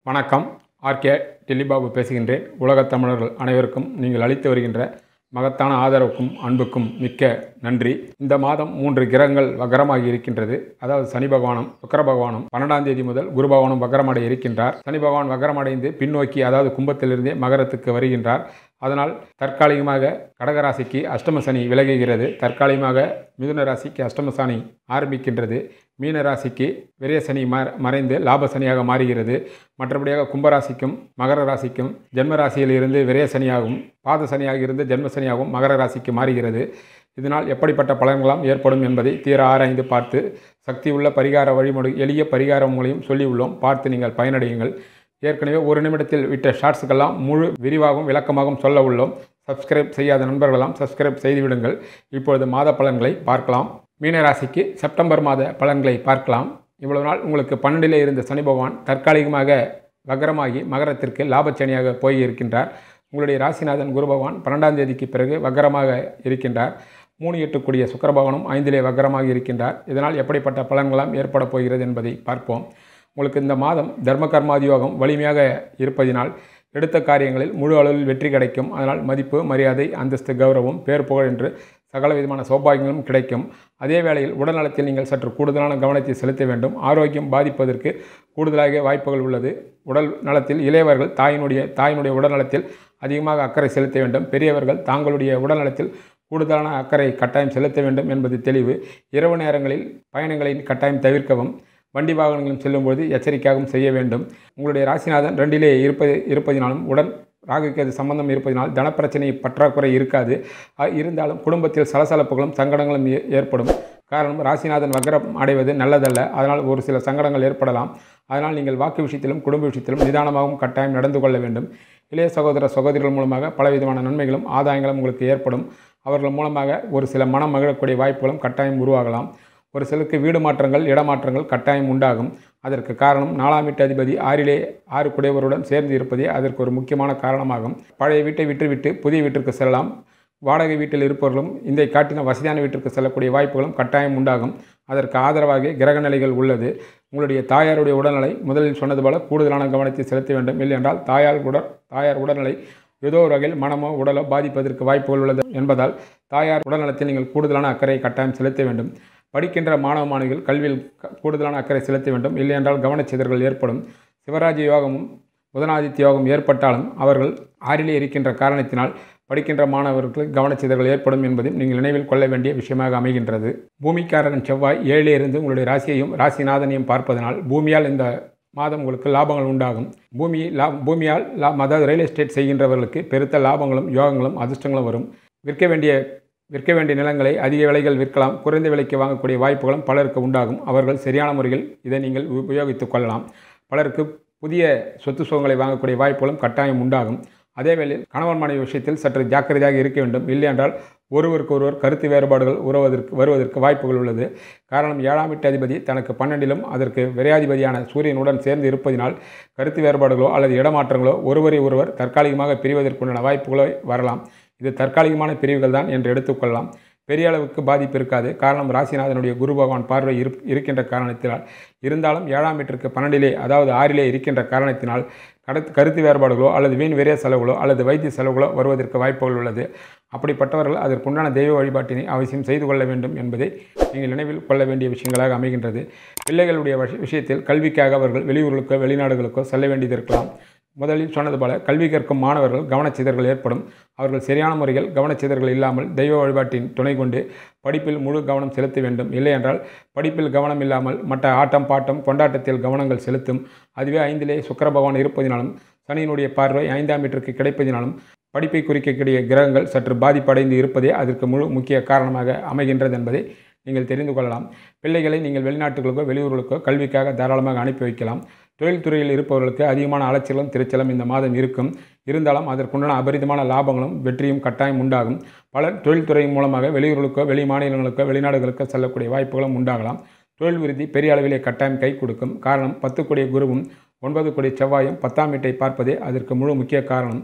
வணக்கம் ஆர்கே டில்லிபாபு பேசுகின்றேன் உலகத் தமிழர்கள் அனைவருக்கும் நீங்கள் அளித்து வருகின்ற மகத்தான ஆதரவுக்கும் அன்புக்கும் மிக்க நன்றி இந்த மாதம் மூன்று கிரகங்கள் வக்கரமாகி இருக்கின்றது அதாவது சனி பகவானும் சுக்கர பகவானும் பன்னெண்டாம் தேதி முதல் குரு பகவானும் வக்கரமடைய இருக்கின்றார் சனி பகவான் வக்கரமடைந்து பின்னோக்கி அதாவது கும்பத்திலிருந்தே மகரத்துக்கு வருகின்றார் அதனால் தற்காலிகமாக கடகராசிக்கு அஷ்டம சனி விலகுகிறது தற்காலிகமாக மிதுன ராசிக்கு அஷ்டம சனி ஆரம்பிக்கின்றது மீன ராசிக்கு விரய சனி ம மறைந்து லாப சனியாக மாறுகிறது மற்றபடியாக கும்பராசிக்கும் மகர ராசிக்கும் ஜென்ம ராசியில் இருந்து விரய சனியாகவும் பாத சனியாக இருந்து ஜென்ம சனியாகவும் மகர ராசிக்கு மாறுகிறது இதனால் எப்படிப்பட்ட பலன்களாம் ஏற்படும் என்பதை தீர ஆராய்ந்து பார்த்து சக்தி உள்ள பரிகார வழிமுறை எளிய பரிகார மூலையும் சொல்லியுள்ளோம் பார்த்து நீங்கள் பயனடையுங்கள் ஏற்கனவே ஒரு நிமிடத்தில் விட்ட ஷார்ட்ஸுக்கெல்லாம் முழு விரிவாகவும் விளக்கமாகவும் சொல்ல உள்ளோம் சப்ஸ்கிரைப் செய்யாத நண்பர்களெல்லாம் சப்ஸ்கிரைப் செய்துவிடுங்கள் இப்பொழுது மாத பலன்களை பார்க்கலாம் மீனராசிக்கு செப்டம்பர் மாத பலன்களை பார்க்கலாம் இவ்வளவு நாள் உங்களுக்கு பன்னெண்டிலே இருந்த சனி பகவான் தற்காலிகமாக வக்கரமாகி மகரத்திற்கு லாபச்சனியாக போய் இருக்கின்றார் உங்களுடைய ராசிநாதன் குரு பகவான் பன்னெண்டாம் தேதிக்கு பிறகு வக்கரமாக இருக்கின்றார் மூணு எட்டுக்கூடிய சுக்கர பகவானும் ஐந்திலே வக்கரமாக இருக்கின்றார் இதனால் எப்படிப்பட்ட பலன்களாம் ஏற்பட போகிறது என்பதை பார்ப்போம் உங்களுக்கு இந்த மாதம் தர்ம கர்மாதி யோகம் வலிமையாக இருப்பதினால் எடுத்த காரியங்களில் முழு அளவில் வெற்றி கிடைக்கும் அதனால் மதிப்பு மரியாதை அந்தஸ்து கௌரவம் பேர் புகழ் என்று சகல விதமான சௌபாகியங்களும் கிடைக்கும் அதே வேளையில் உடல்நலத்தில் நீங்கள் சற்று கூடுதலான கவனத்தை செலுத்த வேண்டும் ஆரோக்கியம் பாதிப்பதற்கு கூடுதலாக வாய்ப்புகள் உள்ளது உடல் நலத்தில் இளையவர்கள் தாயினுடைய தாயினுடைய உடல்நலத்தில் அதிகமாக அக்கறை செலுத்த வேண்டும் பெரியவர்கள் தாங்களுடைய உடல்நலத்தில் கூடுதலான அக்கறை கட்டாயம் செலுத்த வேண்டும் என்பது தெளிவு இரவு நேரங்களில் பயணங்களை கட்டாயம் தவிர்க்கவும் வண்டி வாகனங்களும் செல்லும்போது எச்சரிக்கையாகவும் செய்ய வேண்டும் உங்களுடைய ராசிநாதன் ரெண்டிலே இருப்பது இருப்பதினாலும் உடன் ராகுக்கேது சம்பந்தம் இருப்பதினால் தனப்பிரச்சனை பற்றாக்குறை இருக்காது அ- இருந்தாலும் குடும்பத்தில் சலசலப்புகளும் சங்கடங்களும் ஏ- ஏற்படும் காரணம் ராசிநாதன் வக்கரம் அடைவது நல்லதல்ல அதனால் ஒரு சில சங்கடங்கள் ஏற்படலாம் அதனால் நீங்கள் வாக்கு விஷயத்திலும் குடும்ப விஷயத்திலும் நிதானமாகவும் கட்டாயம் நடந்து கொள்ள வேண்டும் இளைய சகோதர சகோதரிகள் மூலமாக பலவிதமான நன்மைகளும் ஆதாயங்களும் உங்களுக்கு ஏற்படும் அவர்கள் மூலமாக ஒரு சில மனம் மகிழக்கூடிய வாய்ப்புகளும் கட்டாயம் உருவாகலாம் ஒரு சிலருக்கு வீடு மாற்றங்கள் இடமாற்றங்கள் கட்டாயம் உண்டாகும் அதற்கு காரணம் நாலாம் வீட்டு அதிபதி ஆறிலே ஆறு குடையவருடன் சேர்ந்து இருப்பதே அதற்கு ஒரு முக்கியமான காரணமாகும் பழைய வீட்டை விட்டுவிட்டு புதிய வீட்டிற்கு செல்லலாம் வாடகை வீட்டில் இருப்பவர்களும் இந்த காட்டின வசதியான வீட்டிற்கு செல்லக்கூடிய வாய்ப்புகளும் கட்டாயம் உண்டாகும் அதற்கு ஆதரவாக கிரக நிலைகள் உள்ளது உங்களுடைய தாயாருடைய உடல்நிலை முதலில் சொன்னது போல கூடுதலான கவனத்தை செலுத்த வேண்டும் இல்லை என்றால் தாயார் உடல் தாயார் உடல்நிலை ஏதோ ஒரு வகையில் மனமோ உடலோ பாதிப்பதற்கு வாய்ப்புகள் உள்ளது என்பதால் தாயார் உடல்நலத்தில் நீங்கள் கூடுதலான அக்கறை கட்டாயம் செலுத்த வேண்டும் படிக்கின்ற மாணவ மாணவிகள் கல்வியில் க- கூடுதலான அக்கறை செலுத்த வேண்டும் இல்லை என்றால் கவனச்சிதறல் ஏற்படும் சிவராஜ யோகமும் புதனாதித்ய யோகம் ஏற்பட்டாலும் அவர்கள் ஆறிலே இருக்கின்ற காரணத்தினால் படிக்கின்ற மாணவர்களுக்கு கவனச்சிதறல் ஏற்படும் என்பதையும் நீங்கள் நினைவில் கொள்ள வேண்டிய விஷயமாக அமைகின்றது பூமிக்காரகன் செவ்வாய் ஏழிலே இருந்து உங்களுடைய ராசியையும் ராசிநாதனையும் பார்ப்பதனால் பூமியால் இந்த மாதம் உங்களுக்கு லாபங்கள் உண்டாகும் பூமி லா பூமியால் லா அதாவது ரியல் எஸ்டேட் செய்கின்றவர்களுக்கு பெருத்த லாபங்களும் யோகங்களும் அதிர்ஷ்டங்களும் வரும் விற்க வேண்டிய விற்க வேண்டிய நிலங்களை அதிக விலைகள் விற்கலாம் குறைந்த விலைக்கு வாங்கக்கூடிய வாய்ப்புகளும் பலருக்கு உண்டாகும் அவர்கள் சரியான முறையில் இதை நீங்கள் உபயோகித்துக் கொள்ளலாம் பலருக்கு புதிய சொத்து சுகங்களை வாங்கக்கூடிய வாய்ப்புகளும் கட்டாயம் உண்டாகும் அதே வேளையில் கணவன் மனைவி விஷயத்தில் சற்று ஜாக்கிரதையாக இருக்க வேண்டும் இல்லை என்றால் ஒருவருக்கு ஒருவர் கருத்து வேறுபாடுகள் உறவதற்கு வருவதற்கு வாய்ப்புகள் உள்ளது காரணம் ஏழாம் வீட்டு அதிபதி தனக்கு பன்னெண்டிலும் அதற்கு விரையாதிபதியான சூரியனுடன் சேர்ந்து இருப்பதினால் கருத்து வேறுபாடுகளோ அல்லது இடமாற்றங்களோ ஒருவரை ஒருவர் தற்காலிகமாக பிரிவதற்குண்டான வாய்ப்புகளோ வரலாம் இது தற்காலிகமான பிரிவுகள் தான் என்று எடுத்துக்கொள்ளலாம் பெரிய அளவுக்கு பாதிப்பு இருக்காது காரணம் ராசிநாதனுடைய குரு பகவான் பார்வை இரு இருக்கின்ற காரணத்தினால் இருந்தாலும் ஏழாம் வீட்டிற்கு பன்னெண்டிலே அதாவது ஆறிலே இருக்கின்ற காரணத்தினால் கடத்து கருத்து வேறுபாடுகளோ அல்லது வீண் விரைய செலவுகளோ அல்லது வைத்திய செலவுகளோ வருவதற்கு வாய்ப்புகள் உள்ளது அப்படிப்பட்டவர்கள் அதற்குண்டான தெய்வ வழிபாட்டினை அவசியம் செய்து கொள்ள வேண்டும் என்பதை நீங்கள் நினைவில் கொள்ள வேண்டிய விஷயங்களாக அமைகின்றது பிள்ளைகளுடைய விஷ- விஷயத்தில் கல்விக்காக அவர்கள் வெளியூர்களுக்கோ வெளிநாடுகளுக்கோ செல்ல வேண்டியது இருக்கலாம் முதலில் சொன்னது போல கல்வி கற்கும் மாணவர்கள் கவனச்சிதறல் ஏற்படும் அவர்கள் சரியான முறையில் கவனச்சிதறல் இல்லாமல் தெய்வ வழிபாட்டின் துணை கொண்டு படிப்பில் முழு கவனம் செலுத்த வேண்டும் இல்லை என்றால் படிப்பில் கவனம் இல்லாமல் மற்ற ஆட்டம் பாட்டம் கொண்டாட்டத்தில் கவனங்கள் செலுத்தும் அதுவே ஐந்திலே சுக்கிர பகவான் இருப்பதினாலும் சனியினுடைய பார்வை ஐந்தாம் வீட்டிற்கு கிடைப்பதினாலும் படிப்பை குறிக்கக்கூடிய கிரகங்கள் சற்று பாதிப்படைந்து இருப்பதே அதற்கு முழு முக்கிய காரணமாக அமைகின்றது என்பதை நீங்கள் தெரிந்து கொள்ளலாம் பிள்ளைகளை நீங்கள் வெளிநாட்டுகளுக்கோ வெளியூர்களுக்கோ கல்விக்காக தாராளமாக அனுப்பி வைக்கலாம் தொழில்துறையில் இருப்பவர்களுக்கு அதிகமான அலைச்சலும் திருச்சலும் இந்த மாதம் இருக்கும் இருந்தாலும் அதற்குண்டான அபரிதமான லாபங்களும் வெற்றியும் கட்டாயம் உண்டாகும் பலர் தொழில்துறை மூலமாக வெளியூர்களுக்கோ வெளி மாநிலங்களுக்கோ வெளிநாடுகளுக்கோ செல்லக்கூடிய வாய்ப்புகளும் உண்டாகலாம் தொழில் விருத்தி பெரிய அளவிலே கட்டாயம் கை கொடுக்கும் காரணம் பத்து கோடிய குருவும் ஒன்பது கோடி செவ்வாயும் பத்தாம் வீட்டை பார்ப்பதே அதற்கு முழு முக்கிய காரணம்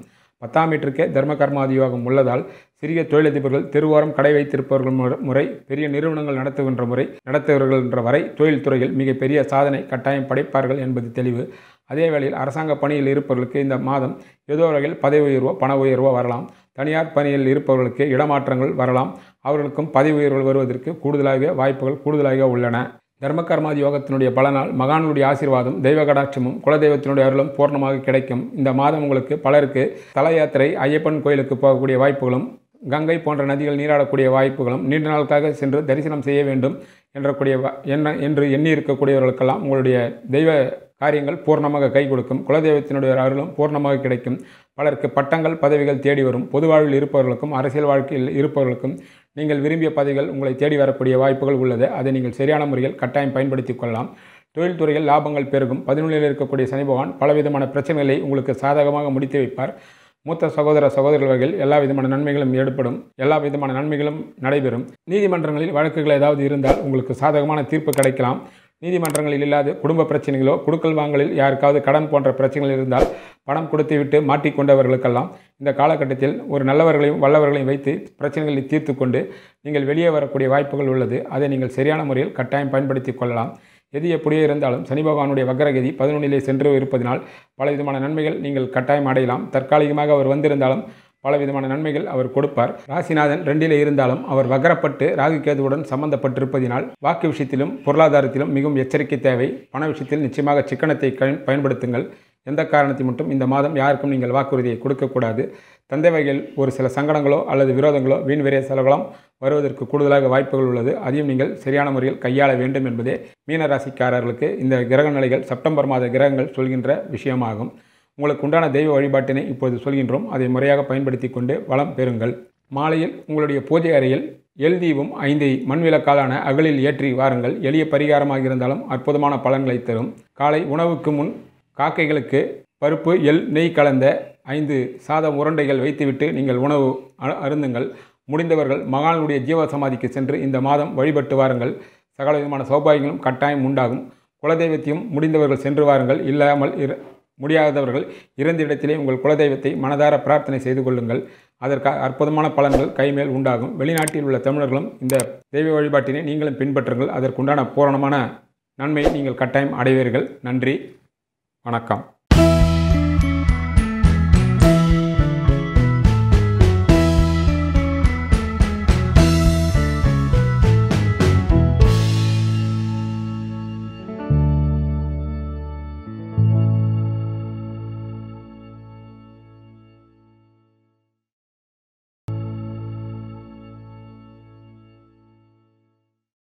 பத்தாம் மீட்டருக்கே தர்ம கர்மாதி யோகம் உள்ளதால் சிறிய தொழிலதிபர்கள் தெருவோரம் கடை வைத்திருப்பவர்கள் முற- முறை பெரிய நிறுவனங்கள் நடத்துகின்ற முறை நடத்துகிறவர்கள் வரை தொழில் துறையில் மிகப்பெரிய சாதனை கட்டாயம் படைப்பார்கள் என்பது தெளிவு அதே வேளையில் அரசாங்க பணியில் இருப்பவர்களுக்கு இந்த மாதம் ஏதோ ஒரு வகையில் பதவி உயர்வோ பண உயர்வோ வரலாம் தனியார் பணியில் இருப்பவர்களுக்கு இடமாற்றங்கள் வரலாம் அவர்களுக்கும் பதவி உயர்வுகள் வருவதற்கு கூடுதலாக வாய்ப்புகள் கூடுதலாக உள்ளன தர்மகர்மாதி யோகத்தினுடைய பலனால் மகான்களுடைய ஆசீர்வாதம் தெய்வ கடாட்சமும் குலதெய்வத்தினுடைய அருளும் பூர்ணமாக கிடைக்கும் இந்த மாதம் உங்களுக்கு பலருக்கு தல யாத்திரை ஐயப்பன் கோயிலுக்கு போகக்கூடிய வாய்ப்புகளும் கங்கை போன்ற நதிகள் நீராடக்கூடிய வாய்ப்புகளும் நீண்ட நாளுக்காக சென்று தரிசனம் செய்ய வேண்டும் என்றக்கூடிய வ- என்ன என்று எண்ணி இருக்கக்கூடியவர்களுக்கெல்லாம் உங்களுடைய தெய்வ காரியங்கள் பூர்ணமாக கை கொடுக்கும் குலதெய்வத்தினுடைய அருளும் பூர்ணமாக கிடைக்கும் பலருக்கு பட்டங்கள் பதவிகள் தேடி வரும் பொது வாழ்வில் இருப்பவர்களுக்கும் அரசியல் வாழ்க்கையில் இருப்பவர்களுக்கும் நீங்கள் விரும்பிய பதவிகள் உங்களை தேடி வரக்கூடிய வாய்ப்புகள் உள்ளது அதை நீங்கள் சரியான முறையில் கட்டாயம் பயன்படுத்திக் கொள்ளலாம் தொழில்துறையில் லாபங்கள் பெருகும் பதினொன்றில் இருக்கக்கூடிய சனி பகவான் பலவிதமான பிரச்சனைகளை உங்களுக்கு சாதகமாக முடித்து வைப்பார் மூத்த சகோதர சகோதரர்கள் வகையில் எல்லா விதமான நன்மைகளும் ஏற்படும் எல்லா விதமான நன்மைகளும் நடைபெறும் நீதிமன்றங்களில் வழக்குகள் ஏதாவது இருந்தால் உங்களுக்கு சாதகமான தீர்ப்பு கிடைக்கலாம் நீதிமன்றங்களில் இல்லாத குடும்ப பிரச்சனைகளோ குடுக்கல் வாங்கலில் யாருக்காவது கடன் போன்ற பிரச்சனைகள் இருந்தால் பணம் கொடுத்துவிட்டு மாட்டிக்கொண்டவர்களுக்கெல்லாம் இந்த காலகட்டத்தில் ஒரு நல்லவர்களையும் வல்லவர்களையும் வைத்து பிரச்சனைகளை தீர்த்து கொண்டு நீங்கள் வெளியே வரக்கூடிய வாய்ப்புகள் உள்ளது அதை நீங்கள் சரியான முறையில் கட்டாயம் பயன்படுத்திக் கொள்ளலாம் எது எப்படியே இருந்தாலும் சனி பகவானுடைய வக்கரகதி பதினொன்றிலே சென்று இருப்பதினால் பல விதமான நன்மைகள் நீங்கள் கட்டாயம் அடையலாம் தற்காலிகமாக அவர் வந்திருந்தாலும் பல விதமான நன்மைகள் அவர் கொடுப்பார் ராசிநாதன் ரெண்டிலே இருந்தாலும் அவர் வகரப்பட்டு ராகு கேதுவுடன் சம்பந்தப்பட்டிருப்பதினால் வாக்கு விஷயத்திலும் பொருளாதாரத்திலும் மிகவும் எச்சரிக்கை தேவை பண விஷயத்தில் நிச்சயமாக சிக்கனத்தை கை- பயன்படுத்துங்கள் எந்த காரணத்தை மட்டும் இந்த மாதம் யாருக்கும் நீங்கள் வாக்குறுதியை கொடுக்கக்கூடாது தந்தை வகையில் ஒரு சில சங்கடங்களோ அல்லது விரோதங்களோ வீண் விரைய செலவுகளும் வருவதற்கு கூடுதலாக வாய்ப்புகள் உள்ளது அதையும் நீங்கள் சரியான முறையில் கையாள வேண்டும் என்பதே மீன ராசிக்காரர்களுக்கு இந்த கிரக நிலைகள் செப்டம்பர் மாத கிரகங்கள் சொல்கின்ற விஷயமாகும் உங்களுக்கு உண்டான தெய்வ வழிபாட்டினை இப்போது சொல்கின்றோம் அதை முறையாக பயன்படுத்தி கொண்டு வளம் பெறுங்கள் மாலையில் உங்களுடைய பூஜை அறையில் எல் தீபம் ஐந்தை மண் விளக்காலான அகலில் ஏற்றி வாருங்கள் எளிய பரிகாரமாக இருந்தாலும் அற்புதமான பலன்களை தரும் காலை உணவுக்கு முன் காக்கைகளுக்கு பருப்பு எள் நெய் கலந்த ஐந்து சாதம் உருண்டைகள் வைத்துவிட்டு நீங்கள் உணவு அ- அருந்துங்கள் முடிந்தவர்கள் மகானுடைய ஜீவ சமாதிக்கு சென்று இந்த மாதம் வழிபட்டு வாருங்கள் சகல விதமான சௌபாகியங்களும் கட்டாயம் உண்டாகும் குலதெய்வத்தையும் முடிந்தவர்கள் சென்று வாருங்கள் இல்லாமல் இரு முடியாதவர்கள் இறந்த இடத்திலே உங்கள் குலதெய்வத்தை மனதார பிரார்த்தனை செய்து கொள்ளுங்கள் அதற்கு அற்புதமான பலன்கள் கைமேல் உண்டாகும் வெளிநாட்டில் உள்ள தமிழர்களும் இந்த தெய்வ வழிபாட்டினை நீங்களும் பின்பற்றுங்கள் அதற்குண்டான பூரணமான நன்மையை நீங்கள் கட்டாயம் அடைவீர்கள் நன்றி வணக்கம்